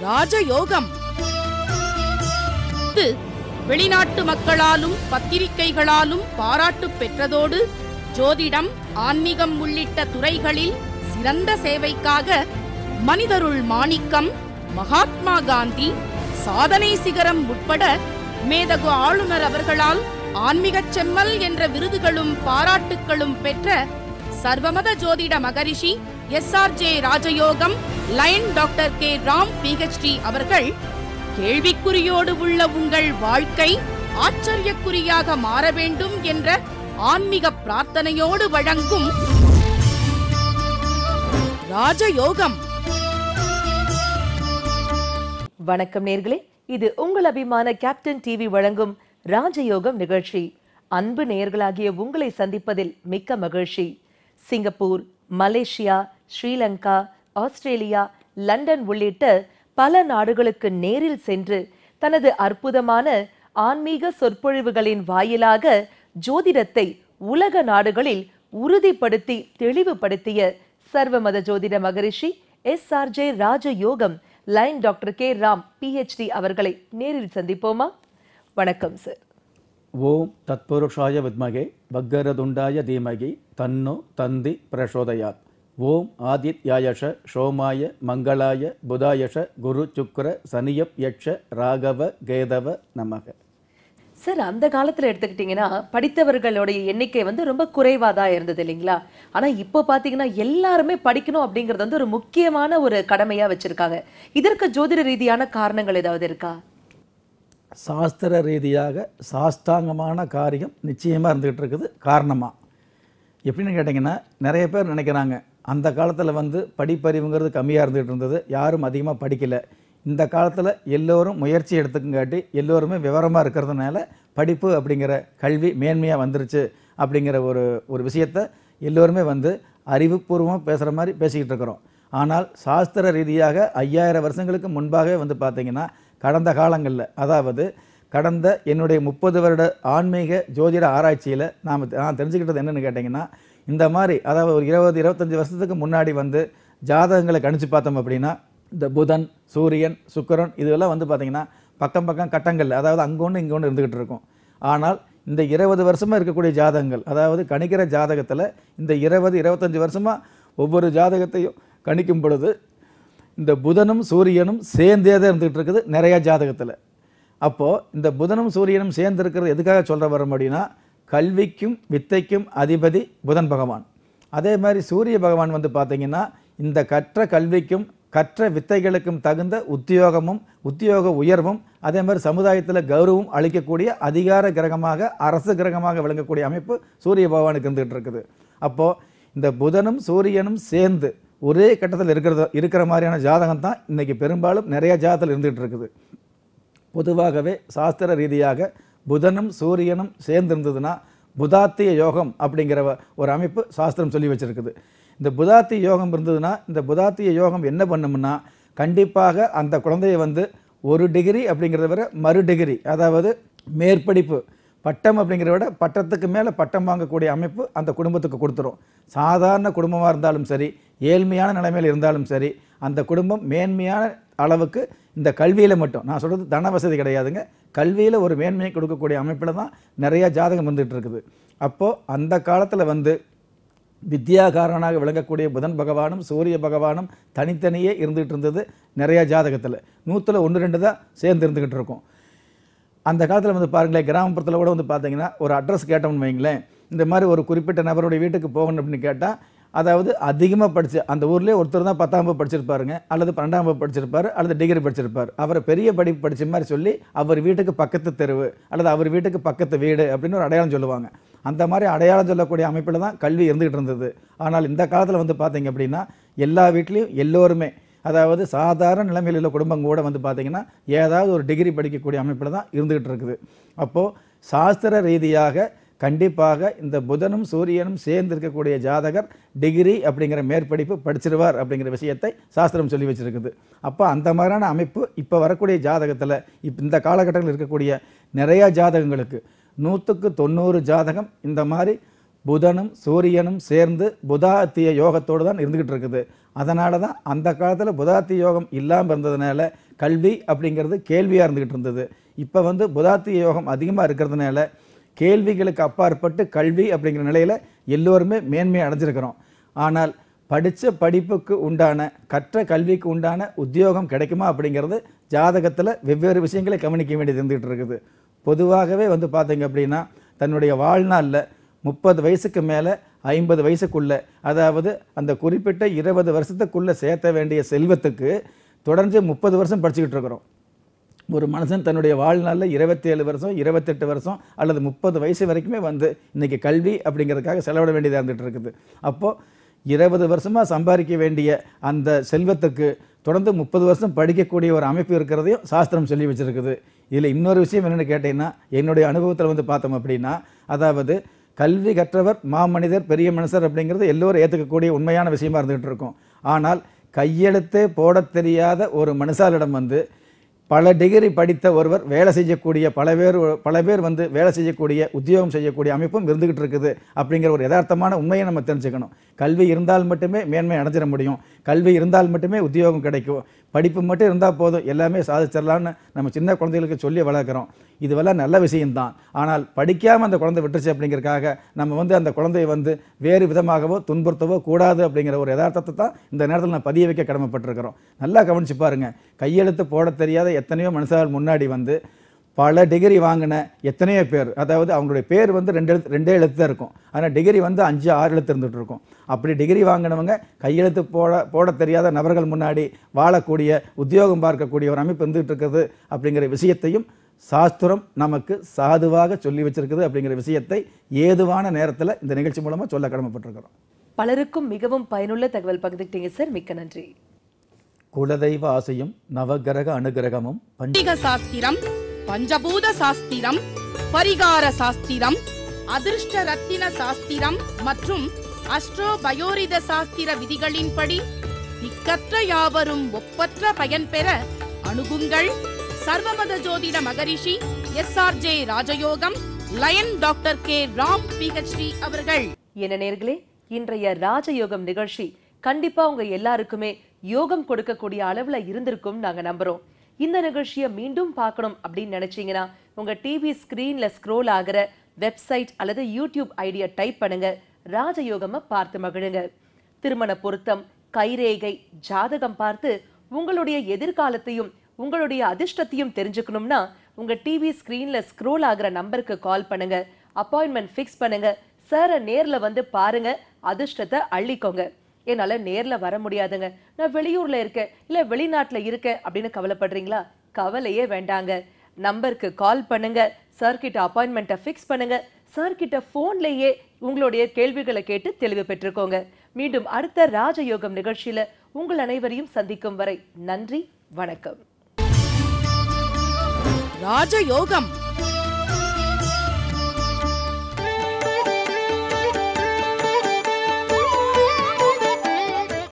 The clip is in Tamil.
ராஜயோகம் இது வெளிநாட்டு மக்களாலும் பத்திரிகைகளாலும் பாராட்டு பெற்றதோடு ஜோதிடம் ஆன்மீகம் உள்ளிட்ட துறைகளில் சிறந்த சேவைக்காக மனிதருள் மாணிக்கம் மகாத்மா காந்தி சாதனை சிகரம் உட்பட மேதகு ஆளுநர் அவர்களால் ஆன்மீகச் செம்மல் என்ற விருதுகளும் பாராட்டுக்களும் பெற்ற சர்வமத ஜோதிட மகரிஷி எஸ் ஆர் ஜே ராஜயோகம் lion doctor K Ram PhD அவர்கள் கேள்விக்குறியோடு உள்ள உங்கள் வாழ்க்கை ஆச்சரியக்குறியாக மாற வேண்டும் என்ற ஆன்மீக பிரார்த்தனையோடு வழங்கும் ராஜயோகம் வணக்கம் நேர்களே இது உங்கள் அபிமான கேப்டன் டிவி வழங்கும் ராஜயோகம் நிகழ்ச்சி அன்பு நேயர்களாகிய உங்களை சந்திப்பதில் மிக்க மகிழ்ச்சி Singapore Malaysia Sri Lanka Australia London உள்ளிட்ட பல நாடுகளுக்கு நேரில் சென்று தனது அற்புதமான ஆன்மீக சொற்பொழிவுகளின் வாயிலாக ஜோதிடத்தை உலக நாடுகளில் உறுதிப்படுத்தி தெளிவுபடுத்திய சர்வமத ஜோதிட மகரிஷி எஸ் ஆர் ஜே ராஜயோகம் line doctor K Ram PhD அவர்களை நேரில் சந்திப்போமா வணக்கம் சார் ஓம் தத்புருஷாய வித்மகே வக்கரதுண்டாய தீமகி தன்னோ தந்தி பிரசோதயாத் ஓம் ஆதித்யாயஷ சோமாய மங்களாய புதாயஷ குரு சுக்கர சனியப் யட்ச ராகவ கேதவ நமக சார் அந்த காலத்துல எடுத்துக்கிட்டிங்கன்னா படித்தவர்களுடைய எண்ணிக்கை வந்து ரொம்ப குறைவா தான் இருந்தது இல்லைங்களா ஆனா இப்போ பாத்தீங்கன்னா எல்லாருமே படிக்கணும் அப்படிங்கறது வந்து ஒரு முக்கியமான ஒரு கடமையா வச்சிருக்காங்க இதற்கு ஜோதிட ரீதியான காரணங்கள் ஏதாவது இருக்கா சாஸ்திர ரீதியாக சாஸ்தாங்கமான காரியம் நிச்சயமாக இருந்துகிட்டு இருக்குது காரணமாக எப்படின்னு கேட்டிங்கன்னா நிறைய பேர் நினைக்கிறாங்க அந்த காலத்தில் வந்து படிப்பறிவுங்கிறது கம்மியாக இருந்துகிட்டு இருந்தது யாரும் அதிகமாக படிக்கலை இந்த காலத்தில் எல்லோரும் முயற்சி எடுத்துக்கங்காட்டி எல்லோருமே விவரமாக இருக்கிறதுனால படிப்பு அப்படிங்கிற கல்வி மேன்மையாக வந்துருச்சு அப்படிங்கிற ஒரு ஒரு விஷயத்தை எல்லோருமே வந்து அறிவுபூர்வமாக பேசுகிற மாதிரி பேசிக்கிட்டு இருக்கிறோம் ஆனால் சாஸ்திர ரீதியாக ஐயாயிரம் வருஷங்களுக்கு முன்பாகவே வந்து பார்த்திங்கன்னா கடந்த காலங்களில் அதாவது கடந்த என்னுடைய முப்பது வருட ஆன்மீக ஜோதிட ஆராய்ச்சியில் நாம் நான் தெரிஞ்சுக்கிட்டது என்னென்னு கேட்டிங்கன்னா இந்த மாதிரி அதாவது ஒரு இருபது இருபத்தஞ்சி வருஷத்துக்கு முன்னாடி வந்து ஜாதகங்களை கணிச்சு பார்த்தோம் அப்படின்னா இந்த புதன் சூரியன் சுக்கிரன் இதெல்லாம் வந்து பார்த்திங்கன்னா பக்கம் பக்கம் கட்டங்கள் அதாவது அங்கே ஒன்று இங்கே ஒன்று இருந்துக்கிட்டு இருக்கும் ஆனால் இந்த இருபது வருஷமாக இருக்கக்கூடிய ஜாதகங்கள் அதாவது கணிக்கிற ஜாதகத்தில் இந்த இருபது இருபத்தஞ்சி வருஷமாக ஒவ்வொரு ஜாதகத்தையும் கணிக்கும் பொழுது இந்த புதனும் சூரியனும் சேர்ந்தே தான் இருந்துகிட்டு இருக்குது நிறையா ஜாதகத்தில் அப்போது இந்த புதனும் சூரியனும் சேர்ந்து இருக்கிறது எதுக்காக சொல்கிற வரோம் அப்படின்னா கல்விக்கும் வித்தைக்கும் அதிபதி புதன் பகவான் அதே மாதிரி சூரிய பகவான் வந்து பார்த்தீங்கன்னா இந்த கற்ற கல்விக்கும் கற்ற வித்தைகளுக்கும் தகுந்த உத்தியோகமும் உத்தியோக உயர்வும் அதே மாதிரி சமுதாயத்தில் கௌரவம் அளிக்கக்கூடிய அதிகார கிரகமாக அரசு கிரகமாக விளங்கக்கூடிய அமைப்பு சூரிய பகவானுக்கு இருந்துகிட்டு இருக்குது அப்போது இந்த புதனும் சூரியனும் சேர்ந்து ஒரே கட்டத்தில் இருக்கிறது இருக்கிற மாதிரியான ஜாதகம் தான் இன்றைக்கி பெரும்பாலும் நிறைய ஜாதகத்தில் இருந்துகிட்டு இருக்குது பொதுவாகவே சாஸ்திர ரீதியாக புதனும் சூரியனும் சேர்ந்திருந்ததுன்னா புதாத்திய யோகம் அப்படிங்கிற வ- ஒரு அமைப்பு சாஸ்திரம் சொல்லி வச்சிருக்குது இந்த புதாத்திய யோகம் இருந்ததுன்னா இந்த புதாத்திய யோகம் என்ன பண்ணும்னா கண்டிப்பாக அந்த குழந்தைய வந்து ஒரு டிகிரி அப்படிங்கிறத விட மறு டிகிரி அதாவது மேற்படிப்பு பட்டம் அப்படிங்கிறத விட பட்டத்துக்கு மேலே பட்டம் வாங்கக்கூடிய அமைப்பு அந்த குடும்பத்துக்கு கொடுத்துரும் சாதாரண குடும்பமாக இருந்தாலும் சரி ஏழ்மையான நிலைமையில் இருந்தாலும் சரி அந்த குடும்பம் மேன்மையான அளவுக்கு இந்த கல்வியில் மட்டும் நான் சொல்கிறது தன வசதி கிடையாதுங்க கல்வியில் ஒரு மேன்மையை கொடுக்கக்கூடிய அமைப்பில் தான் நிறையா ஜாதகம் வந்துட்டு இருக்குது அப்போது அந்த காலத்தில் வந்து வித்யாகாரனாக விளங்கக்கூடிய புதன் பகவானும் சூரிய பகவானும் தனித்தனியே இருந்துகிட்டு இருந்தது நிறையா ஜாதகத்தில் நூற்றில் ஒன்று ரெண்டு தான் சேர்ந்து இருந்துக்கிட்டு இருக்கும் அந்த காலத்தில் வந்து பாருங்களேன் கிராமப்புறத்தில் கூட வந்து பார்த்தீங்கன்னா ஒரு அட்ரஸ் கேட்டோம்னு வைங்களேன் இந்த மாதிரி ஒரு குறிப்பிட்ட நபருடைய வீட்டுக்கு போகணும் அப்படின்னு கேட்டால் அதாவது அதிகமாக படிச்சு அந்த ஊர்லேயே ஒருத்தர் தான் பத்தாம் வகுப்பு படிச்சிருப்பாருங்க அல்லது பன்னெண்டாம் வகுப்பு படிச்சிருப்பாரு அல்லது டிகிரி படிச்சிருப்பார் அவரை பெரிய படிப்பு படிச்ச மாதிரி சொல்லி அவர் வீட்டுக்கு பக்கத்து தெருவு அல்லது அவர் வீட்டுக்கு பக்கத்து வீடு அப்படின்னு ஒரு அடையாளம் சொல்லுவாங்க அந்த மாதிரி அடையாளம் சொல்லக்கூடிய அமைப்பில் தான் கல்வி இருந்துகிட்டு இருந்தது ஆனால் இந்த காலத்தில் வந்து பார்த்தீங்க அப்படின்னா எல்லா வீட்லேயும் எல்லோருமே அதாவது சாதாரண நிலைமையில் உள்ள குடும்பம் கூட வந்து பார்த்திங்கன்னா ஏதாவது ஒரு டிகிரி படிக்கக்கூடிய அமைப்பில் தான் இருந்துகிட்டு இருக்குது அப்போது சாஸ்திர ரீதியாக கண்டிப்பாக இந்த புதனும் சூரியனும் சேர்ந்து இருக்கக்கூடிய ஜாதகர் டிகிரி அப்படிங்கிற மேற்படிப்பு படிச்சிருவார் அப்படிங்கிற விஷயத்தை சாஸ்திரம் சொல்லி வச்சிருக்குது அப்போ அந்த மாதிரியான அமைப்பு இப்போ வரக்கூடிய ஜாதகத்தில் இப்போ இந்த காலகட்டத்தில் இருக்கக்கூடிய நிறையா ஜாதகங்களுக்கு நூற்றுக்கு தொண்ணூறு ஜாதகம் இந்த மாதிரி புதனும் சூரியனும் சேர்ந்து புதாத்திய யோகத்தோடு தான் இருந்துகிட்டு இருக்குது அதனால தான் அந்த காலத்தில் புதாத்திய யோகம் இல்லாமல் இருந்ததுனால கல்வி அப்படிங்கிறது கேள்வியாக இருந்துகிட்டு இருந்தது இப்போ வந்து புதாத்திய யோகம் அதிகமாக இருக்கிறதுனால கேள்விகளுக்கு அப்பாற்பட்டு கல்வி அப்படிங்கிற நிலையில் எல்லோருமே மேன்மையை அடைஞ்சிருக்கிறோம் ஆனால் படித்த படிப்புக்கு உண்டான கற்ற கல்விக்கு உண்டான உத்தியோகம் கிடைக்குமா அப்படிங்கிறது ஜாதகத்தில் வெவ்வேறு விஷயங்களை கவனிக்க வேண்டியது இருந்துகிட்டு இருக்குது பொதுவாகவே வந்து பார்த்தீங்க அப்படின்னா தன்னுடைய வாழ்நாளில் முப்பது வயசுக்கு மேலே ஐம்பது வயசுக்குள்ள அதாவது அந்த குறிப்பிட்ட இருபது வருஷத்துக்குள்ளே சேர்த்த வேண்டிய செல்வத்துக்கு தொடர்ந்து முப்பது வருஷம் படிச்சுக்கிட்டு இருக்கிறோம் ஒரு மனுஷன் தன்னுடைய வாழ்நாளில் இருபத்தேழு வருஷம் இருபத்தெட்டு வருஷம் அல்லது முப்பது வயசு வரைக்குமே வந்து இன்றைக்கி கல்வி அப்படிங்கிறதுக்காக செலவிட வேண்டியதாக இருந்துகிட்டு இருக்குது அப்போது இருபது வருஷமாக சம்பாதிக்க வேண்டிய அந்த செல்வத்துக்கு தொடர்ந்து முப்பது வருஷம் படிக்கக்கூடிய ஒரு அமைப்பு இருக்கிறதையும் சாஸ்திரம் சொல்லி வச்சுருக்குது இதில் இன்னொரு விஷயம் என்னென்னு கேட்டிங்கன்னா என்னுடைய அனுபவத்தில் வந்து பார்த்தோம் அப்படின்னா அதாவது கல்வி கற்றவர் மாமனிதர் பெரிய மனுஷர் அப்படிங்கிறது எல்லோரும் ஏற்றுக்கக்கூடிய உண்மையான விஷயமா இருந்துகிட்டு இருக்கும் ஆனால் கையெழுத்தே போடத் தெரியாத ஒரு மனுஷாலிடம் வந்து பல டிகிரி படித்த ஒருவர் வேலை செய்யக்கூடிய பல பேர் பல பேர் வந்து வேலை செய்யக்கூடிய உத்தியோகம் செய்யக்கூடிய அமைப்பும் இருந்துகிட்டு இருக்குது அப்படிங்கிற ஒரு யதார்த்தமான உண்மையை நம்ம தெரிஞ்சுக்கணும் கல்வி இருந்தால் மட்டுமே மேன்மை அடைஞ்சிட முடியும் கல்வி இருந்தால் மட்டுமே உத்தியோகம் கிடைக்கும் படிப்பு மட்டும் இருந்தால் போதும் எல்லாமே சாதிச்சிடலான்னு நம்ம சின்ன குழந்தைகளுக்கு சொல்லி வளர்க்குறோம் இதுவெல்லாம் நல்ல விஷயம்தான் ஆனால் படிக்காமல் அந்த குழந்தை விட்டுருச்சு அப்படிங்கிறதுக்காக நம்ம வந்து அந்த குழந்தையை வந்து வேறு விதமாகவோ துன்புறுத்தவோ கூடாது அப்படிங்கிற ஒரு யதார்த்தத்தை தான் இந்த நேரத்தில் நான் பதிய வைக்க கடமைப்பட்டிருக்கிறோம் நல்லா கவனிச்சு பாருங்க கையெழுத்து போட தெரியாத எத்தனையோ மனுஷால் முன்னாடி வந்து பல டிகிரி வாங்கின எத்தனையோ பேர் அதாவது அவங்களுடைய பேர் வந்து ரெண்டு எழுத்து ரெண்டே எழுத்து தான் இருக்கும் ஆனால் டிகிரி வந்து அஞ்சு ஆறு எழுத்து இருந்துகிட்டு இருக்கும் அப்படி டிகிரி வாங்கினவங்க கையெழுத்து போட போட தெரியாத நபர்கள் முன்னாடி வாழக்கூடிய உத்தியோகம் பார்க்கக்கூடிய ஒரு அமைப்பு இருந்துகிட்டு இருக்குது அப்படிங்கிற விஷயத்தையும் சாஸ்திரம் நமக்கு சாதுவாக சொல்லி வச்சிருக்குது அப்படிங்கிற விஷயத்தை ஏதுவான நேரத்தில் இந்த நிகழ்ச்சி மூலமாக சொல்ல கடமைப்பட்டிருக்கிறோம் பலருக்கும் மிகவும் பயனுள்ள தகவல் பகிர்ந்துக்கிட்டீங்க சார் மிக்க நன்றி குலதெய்வ ஆசையும் நவகிரக அனுகிரகமும் பஞ்ச பண்டிக சாஸ்திரம் பஞ்சபூத சாஸ்திரம் பரிகார சாஸ்திரம் அதிர்ஷ்ட ரத்தின சாஸ்திரம் மற்றும் அஸ்ட்ரோ பயோரித சாஸ்திர விதிகளின்படி திக்கற்ற யாவரும் ஒப்பற்ற பயன் பெற அணுகுங்கள் சர்வமத ஜோதிட மகரிஷி எஸ் ஆர் ஜே ராஜயோகம் lion doctor K Ram PhD அவர்கள் என்ன நேர்களே இன்றைய ராஜயோகம் நிகழ்ச்சி கண்டிப்பா உங்க எல்லாருக்குமே யோகம் கொடுக்கக்கூடிய அளவுல இருந்திருக்கும் நாங்க நம்புறோம் இந்த நிகழ்ச்சியை மீண்டும் பார்க்கணும் அப்படின்னு நினைச்சீங்கன்னா உங்க டிவி ஸ்கிரீன்ல ஸ்க்ரோல் ஆகிற வெப்சைட் அல்லது யூடியூப் ஐடியா டைப் பண்ணுங்க ராஜயோகம பார்த்து மகிழுங்க திருமண பொருத்தம் கைரேகை ஜாதகம் பார்த்து உங்களுடைய எதிர்காலத்தையும் உங்களுடைய அதிர்ஷ்டத்தையும் தெரிஞ்சுக்கணும்னா உங்க டிவி ஸ்கிரீன்ல ஸ்க்ரோல் ஆகிற நம்பருக்கு கால் பண்ணுங்க அப்பாயின்மெண்ட் ஃபிக்ஸ் பண்ணுங்க சாரை நேர்ல வந்து பாருங்க அதிர்ஷ்டத்தை அள்ளிக்கோங்க என்னால நேர்ல வர முடியாதுங்க நான் வெளியூர்ல இருக்கேன் இல்ல வெளிநாட்டுல இருக்கேன் அப்படின்னு கவலைப்படுறீங்களா கவலையே வேண்டாங்க நம்பருக்கு கால் பண்ணுங்க சார் கிட்ட அப்பாயின்மெண்ட்டை ஃபிக்ஸ் பண்ணுங்க சார் கிட்ட போன்லயே உங்களுடைய கேள்விகளை கேட்டு தெளிவு பெற்றுக்கோங்க மீண்டும் அடுத்த ராஜயோகம் நிகழ்ச்சியில உங்கள் அனைவரையும் சந்திக்கும் வரை நன்றி வணக்கம் ராஜயோகம்